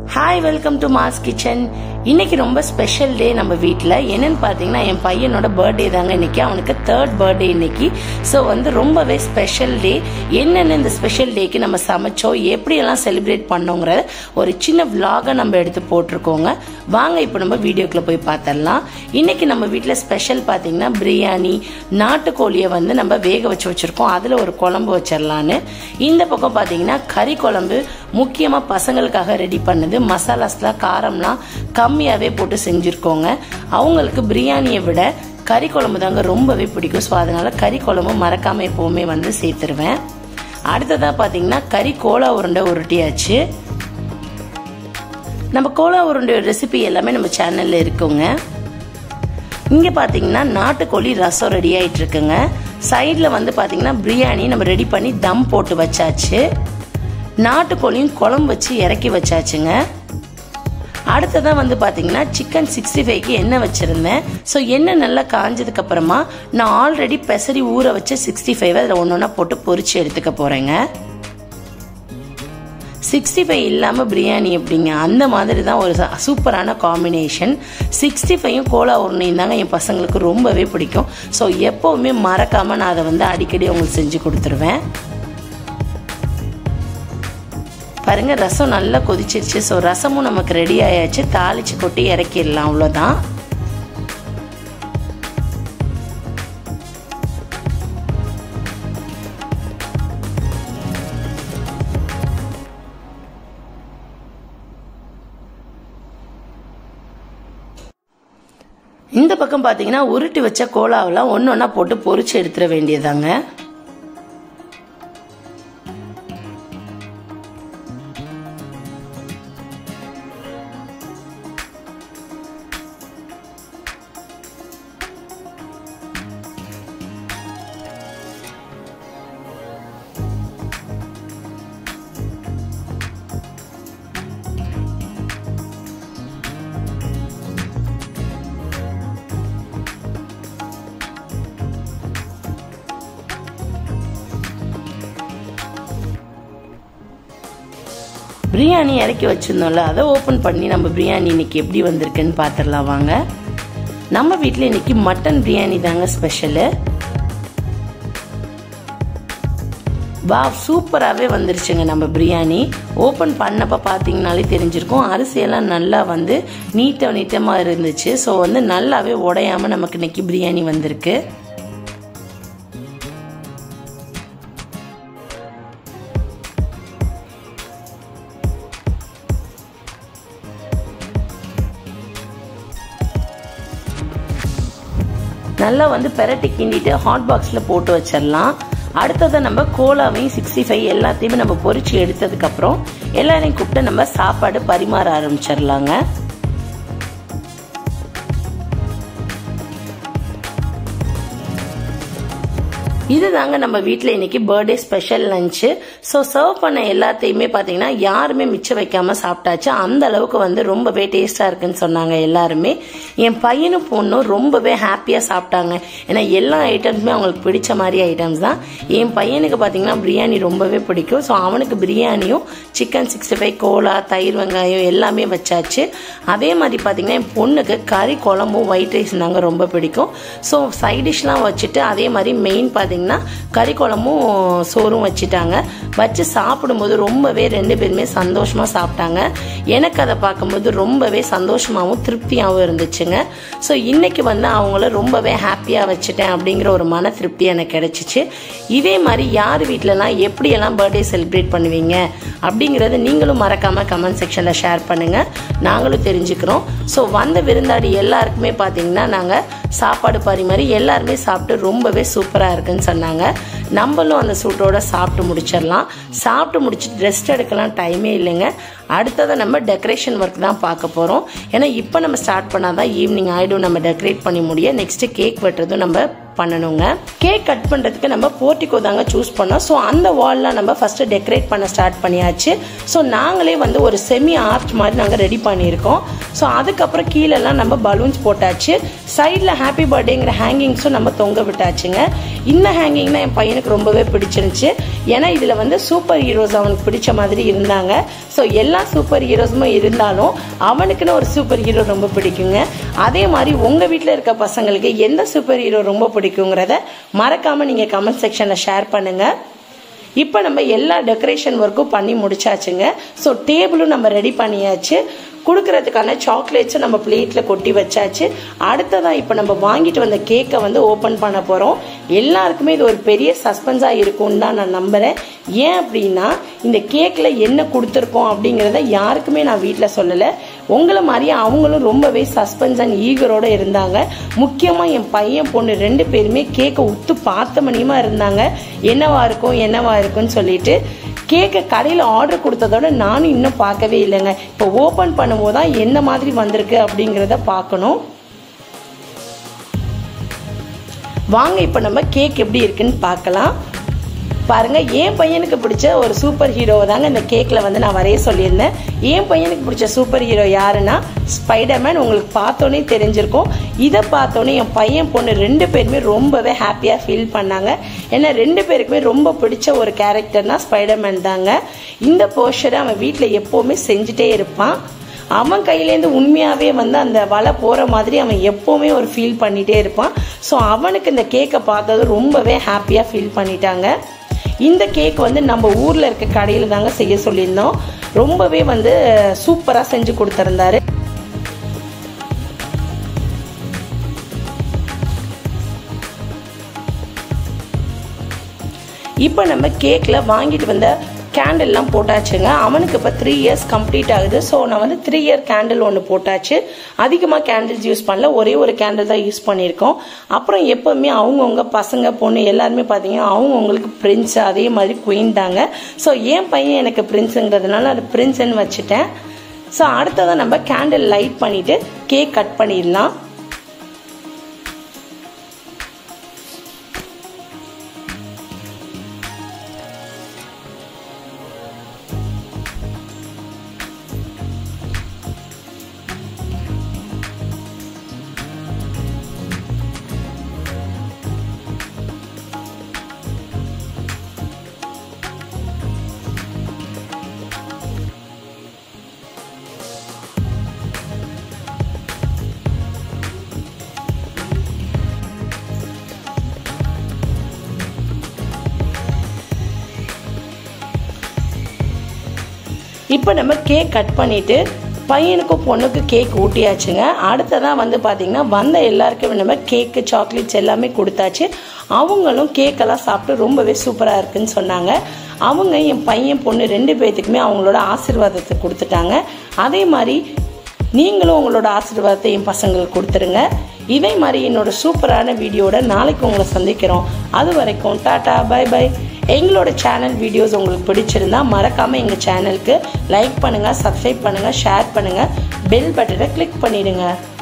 hi welcome to mass kitchen இன்னைக்கு ரொம்ப special day நம்ம வீட்டில் என்னன்னு பார்த்தீங்கன்னா என் பையனோட பர்த்டே தாங்க இன்னைக்கு அவனுக்கு தேர்ட் பர்த்டே இன்னைக்கு ஸோ வந்து ரொம்பவே ஸ்பெஷல் டே என்னென்ன இந்த ஸ்பெஷல் டேக்கு நம்ம சமைச்சோம் எப்படியெல்லாம் செலிப்ரேட் பண்ணோங்கிற ஒரு சின்ன vlog-அ நம்ம எடுத்து போட்டிருக்கோங்க வாங்க இப்போ நம்ம வீடியோக்குள்ள போய் பார்த்துடலாம் இன்னைக்கு நம்ம வீட்டில் ஸ்பெஷல் பார்த்தீங்கன்னா பிரியாணி நாட்டுக்கோழியை வந்து நம்ம வேக வச்சு வச்சிருக்கோம் அதில் ஒரு குழம்பு வச்சிடலான்னு இந்த பக்கம் பார்த்தீங்கன்னா கறி குழம்பு முக்கியமாக பசங்களுக்காக ரெடி பண்ணது மசாலாஸ்லாம் காரம்லாம் கம்மியாகவே போட்டு செஞ்சுருக்கோங்க அவங்களுக்கு பிரியாணியை விட கறி குழம்பு தாங்க ரொம்பவே பிடிக்கும் ஸோ அதனால கறி குழம்பு மறக்காமல் எப்போவுமே வந்து சேர்த்துருவேன் அடுத்ததாக பார்த்தீங்கன்னா கறி கோலா உருண்டை உருட்டியாச்சு நம்ம கோலா உருண்டை ரெசிபி எல்லாமே நம்ம சேனலில் இருக்குங்க இங்கே பார்த்தீங்கன்னா நாட்டுக்கோழி ரசம் ரெடி ஆயிட்டு இருக்குங்க சைடில் வந்து பார்த்தீங்கன்னா பிரியாணி நம்ம ரெடி பண்ணி தம் போட்டு வச்சாச்சு நாட்டுக்கோழியும் குழம்பு வச்சு இறக்கி வச்சாச்சுங்க அடுத்ததான் வந்து பார்த்தீங்கன்னா சிக்கன் சிக்ஸ்டி ஃபைவ்க்கு எண்ணெய் வச்சுருந்தேன் ஸோ எண்ணெய் நல்லா காஞ்சதுக்கு அப்புறமா நான் ஆல்ரெடி பெசரி ஊற வச்ச சிக்ஸ்டி ஃபைவ் அதில் ஒன்று ஒன்றா போட்டு பொரிச்சு எடுத்துக்க போகிறேங்க சிக்ஸ்டி ஃபைவ் இல்லாமல் பிரியாணி எப்படிங்க அந்த மாதிரி தான் ஒரு ச- சூப்பரான காம்பினேஷன் சிக்ஸ்டி ஃபைவும் கோலா உருண்டையும் தாங்க என் பசங்களுக்கு ரொம்பவே பிடிக்கும் ஸோ எப்போவுமே மறக்காமல் நான் அதை வந்து அடிக்கடி அவங்களுக்கு செஞ்சு கொடுத்துருவேன் பாருங்க ரசம் நல்லா கொதிச்சிருச்சு ஸோ ரசமும் நமக்கு ரெடி ஆயாச்சு தாளிச்சு கொட்டி இறக்கிடலாம் அவ்வளோதான் இந்த பக்கம் பார்த்தீங்கன்னா உருட்டி வச்ச கோலாவெல்லாம் ஒன்று ஒன்றா போட்டு பொரிச்சு எடுத்துட வேண்டியதாங்க பிரியாணி இறக்கி வச்சிருந்தோம்ல அதை ஓப்பன் பண்ணி நம்ம பிரியாணி இன்னைக்கு எப்படி வந்திருக்குன்னு பார்த்துடலாம் வாங்க நம்ம வீட்டில் இன்னைக்கு மட்டன் பிரியாணி தாங்க ஸ்பெஷலு வா சூப்பராகவே வந்துருச்சுங்க நம்ம பிரியாணி ஓப்பன் பண்ணப்போ பார்த்தீங்கனாலே தெரிஞ்சிருக்கும் அரிசியெல்லாம் நல்லா வந்து நீட்ட நீட்டமாக இருந்துச்சு ஸோ வந்து நல்லாவே உடையாம நமக்கு இன்னைக்கு பிரியாணி வந்திருக்கு நல்லா வந்து பெரட்டி கிண்டிட்டு ஹாட் பாக்ஸில் போட்டு வச்சிடலாம் அடுத்ததை நம்ம கோலாவையும் சிக்ஸ்டி ஃபைவ் எல்லாத்தையுமே நம்ம பொரிச்சு எடுத்ததுக்கப்புறம் எல்லாரையும் கூப்பிட்டு நம்ம சாப்பாடு பரிமாற ஆரம்பிச்சிடலாங்க இதுதாங்க நம்ம வீட்டில் இன்னைக்கு birthday special lunch so serve பண்ண எல்லாத்தையுமே பார்த்தீங்கன்னா யாருமே மிச்சம் வைக்காம சாப்பிட்டாச்சு அந்த அளவுக்கு வந்து ரொம்பவே டேஸ்டா இருக்குன்னு சொன்னாங்க எல்லாருமே என் பையனும் பொண்ணும் ரொம்பவே ஹாப்பியாக சாப்பிட்டாங்க ஏன்னா எல்லா ஐட்டம்ஸுமே அவங்களுக்கு பிடிச்ச மாதிரி ஐட்டம்ஸ் தான் என் பையனுக்கு பார்த்தீங்கன்னா பிரியாணி ரொம்பவே பிடிக்கும் ஸோ அவனுக்கு பிரியாணியும் சிக்கன் சிக்ஸ்டி ஃபைவ் கோலா தயிர் வெங்காயம் எல்லாமே வச்சாச்சு அதே மாதிரி பார்த்தீங்கன்னா என் பொண்ணுக்கு கறி குழம்பும் ஒயிட் ரைஸ் தாங்க ரொம்ப பிடிக்கும் ஸோ சைட் டிஷ்லாம் வச்சுட்டு அதே மாதிரி மெயின் பார்த்தீங்கன்னா கறி குழம்பும் சோறும் வச்சுட்டாங்க வச்சு சாப்பிடும்போது ரொம்பவே ரெண்டு பேருமே சந்தோஷமா சாப்பிட்டாங்க எனக்கு அதை பார்க்கும்போது ரொம்பவே சந்தோஷமாகவும் திருப்தியாகவும் இருந்துச்சுங்க ஸோ இன்னைக்கு வந்து அவங்கள ரொம்பவே ஹாப்பியாக வச்சுட்டேன் அப்படிங்கிற ஒரு மன திருப்தி எனக்கு கிடைச்சிச்சு இதே மாதிரி யார் வீட்டிலலாம் எப்படியெல்லாம் பர்த்டே செலிப்ரேட் பண்ணுவீங்க அப்படிங்கிறத நீங்களும் மறக்காம கமெண்ட் செக்ஷனில் ஷேர் பண்ணுங்க நாங்களும் தெரிஞ்சுக்கிறோம் ஸோ வந்த விருந்தாடி எல்லாருக்குமே பார்த்தீங்கன்னா நாங்கள் சாப்பாடு பரிமாறி எல்லாருமே சாப்பிட்டு ரொம்பவே சூப்பராக இருக்குன்னு சொன்னாங்க நம்மளும் அந்த சூட்டோட சாப்பிட்டு முடிச்சிடலாம் சாப்பிட்டு முடிச்சுட்டு ரெஸ்ட் எடுக்கலாம் டைமே இல்லைங்க அடுத்ததை நம்ம டெக்கரேஷன் ஒர்க் தான் பார்க்க போகிறோம் ஏன்னா இப்போ நம்ம ஸ்டார்ட் பண்ணாதான் ஈவினிங் ஆகிடும் நம்ம டெக்கரேட் பண்ணி முடிய நெக்ஸ்ட்டு கேக் வெட்டுறதும் நம்ம பண்ணணுங்க கேக் கட் பண்ணுறதுக்கு நம்ம போர்ட்டிகோ தாங்க சூஸ் பண்ணோம் ஸோ அந்த வால்லாம் நம்ம ஃபஸ்ட்டு டெக்கரேட் பண்ண ஸ்டார்ட் பண்ணியாச்சு ஸோ நாங்களே வந்து ஒரு செமி ஆர்ட் மாதிரி நாங்கள் ரெடி பண்ணியிருக்கோம் ஸோ அதுக்கப்புறம் கீழெல்லாம் நம்ம பலூன்ஸ் போட்டாச்சு சைடில் ஹாப்பி பர்த்டேங்கிற ஹேங்கிங்ஸும் நம்ம தொங்க விட்டாச்சுங்க இந்த ஹேங்கிங் தான் என் பையனுக்கு ரொம்பவே பிடிச்சிருந்துச்சு ஏன்னா இதில் வந்து சூப்பர் ஹீரோஸ் அவனுக்கு பிடிச்ச மாதிரி இருந்தாங்க ஸோ எல்லா சூப்பர் ஹீரோஸுமே இருந்தாலும் அவனுக்குன்னு ஒரு சூப்பர் ஹீரோ ரொம்ப பிடிக்குங்க அதே மாதிரி உங்கள் வீட்டில் இருக்க பசங்களுக்கு எந்த சூப்பர் ஹீரோ ரொம்ப பிடிக்குங்கிறத மறக்காமல் நீங்கள் கமெண்ட் செக்ஷனில் ஷேர் பண்ணுங்கள் இப்போ நம்ம எல்லா டெக்கரேஷன் ஒர்க்கும் பண்ணி முடிச்சாச்சுங்க ஸோ டேபிளும் நம்ம ரெடி பண்ணியாச்சு கொடுக்கறதுக்கான சாக்லேட்ஸும் நம்ம பிளேட்டில் கொட்டி வச்சாச்சு அடுத்ததான் இப்போ நம்ம வாங்கிட்டு வந்த கேக்கை வந்து ஓப்பன் பண்ண போகிறோம் எல்லாருக்குமே இது ஒரு பெரிய சஸ்பென்ஸாக இருக்கும்னு தான் நான் நம்புகிறேன் ஏன் அப்படின்னா இந்த கேக்கில் என்ன கொடுத்துருக்கோம் அப்படிங்கிறத யாருக்குமே நான் வீட்டில் சொல்லலை உங்களை மாதிரியே அவங்களும் ரொம்பவே சஸ்பென்ஸ் அண்ட் ஈகரோட இருந்தாங்க முக்கியமாக என் பையன் பொண்ணு ரெண்டு பேருமே கேக்கை உத்து பார்த்த மணியமா இருந்தாங்க என்னவா இருக்கும் என்னவா இருக்கும்னு சொல்லிட்டு கேக்கை கடையில் ஆர்டர் கொடுத்ததோட நானும் இன்னும் பார்க்கவே இல்லைங்க இப்போ ஓப்பன் பண்ணும்போது தான் என்ன மாதிரி வந்திருக்கு அப்படிங்கிறத பார்க்கணும் வாங்க இப்போ நம்ம கேக் எப்படி இருக்குன்னு பார்க்கலாம் பாருங்க என் பையனுக்கு பிடிச்ச ஒரு சூப்பர் ஹீரோவை தாங்க இந்த கேக்கில் வந்து நான் வரைய சொல்லியிருந்தேன் என் பையனுக்கு பிடிச்ச சூப்பர் ஹீரோ யாருன்னா ஸ்பைடர்மேன் உங்களுக்கு பார்த்தோன்னே தெரிஞ்சிருக்கும் இதை பார்த்தோன்னே என் பையன் பொண்ணு ரெண்டு பேருமே ரொம்பவே ஹாப்பியாக ஃபீல் பண்ணாங்க ஏன்னா ரெண்டு பேருக்குமே ரொம்ப பிடிச்ச ஒரு கேரக்டர்னா ஸ்பைடர்மேன் தாங்க இந்த போஸ்டரை அவன் வீட்டில் எப்போவுமே செஞ்சுட்டே இருப்பான் அவன் கையிலேருந்து உண்மையாகவே வந்து அந்த வலை போகிற மாதிரி அவன் எப்போவுமே ஒரு ஃபீல் பண்ணிகிட்டே இருப்பான் ஸோ அவனுக்கு இந்த கேக்கை பார்த்தது ரொம்பவே ஹாப்பியாக ஃபீல் பண்ணிட்டாங்க இந்த கேக் வந்து நம்ம ஊரில் இருக்க கடையில் தாங்க செய்ய சொல்லியிருந்தோம் ரொம்பவே வந்து சூப்பராக செஞ்சு கொடுத்துருந்தாரு இப்போ நம்ம கேக்கில் வாங்கிட்டு வந்த கேண்டில்லாம் போட்டாச்சுங்க அவனுக்கு இப்போ த்ரீ இயர்ஸ் கம்ப்ளீட் ஆகுது ஸோ நான் வந்து த்ரீ இயர் கேண்டில் ஒன்று போட்டாச்சு அதிகமாக கேண்டில்ஸ் யூஸ் பண்ணல ஒரே ஒரு கேண்டில் தான் யூஸ் பண்ணியிருக்கோம் அப்புறம் எப்போவுமே அவங்கவுங்க பசங்க பொண்ணு எல்லாருமே பார்த்தீங்கன்னா அவங்கவுங்களுக்கு பிரின்ஸ் அதே மாதிரி குயின் தாங்க ஸோ என் பையன் எனக்கு பிரின்ஸுங்கிறதுனால அது பிரின்ஸ்ன்னு வச்சுட்டேன் ஸோ அடுத்ததான் நம்ம கேண்டில் லைட் பண்ணிவிட்டு கேக் கட் பண்ணிடலாம் இப்போ நம்ம கேக் கட் பண்ணிவிட்டு பையனுக்கும் பொண்ணுக்கு கேக் ஊட்டியாச்சுங்க அடுத்ததான் வந்து பார்த்திங்கன்னா வந்த எல்லாருக்கும் நம்ம கேக்கு சாக்லேட்ஸ் எல்லாமே கொடுத்தாச்சு அவங்களும் கேக்கெல்லாம் சாப்பிட்டு ரொம்பவே சூப்பராக இருக்குன்னு சொன்னாங்க அவங்க என் பையன் பொண்ணு ரெண்டு பேர்த்துக்குமே அவங்களோட ஆசீர்வாதத்தை கொடுத்துட்டாங்க அதே மாதிரி நீங்களும் உங்களோட ஆசீர்வாதத்தை என் பசங்களுக்கு கொடுத்துருங்க இதே மாதிரி என்னோட சூப்பரான வீடியோட நாளைக்கு உங்களை சந்திக்கிறோம் அது வரைக்கும் டாடா பை பை எங்களோட சேனல் வீடியோஸ் உங்களுக்கு பிடிச்சிருந்தா மறக்காமல் எங்கள் சேனலுக்கு லைக் பண்ணுங்கள் சப்ஸ்கிரைப் பண்ணுங்கள் ஷேர் பண்ணுங்கள் பெல் பட்டனை கிளிக் பண்ணிடுங்க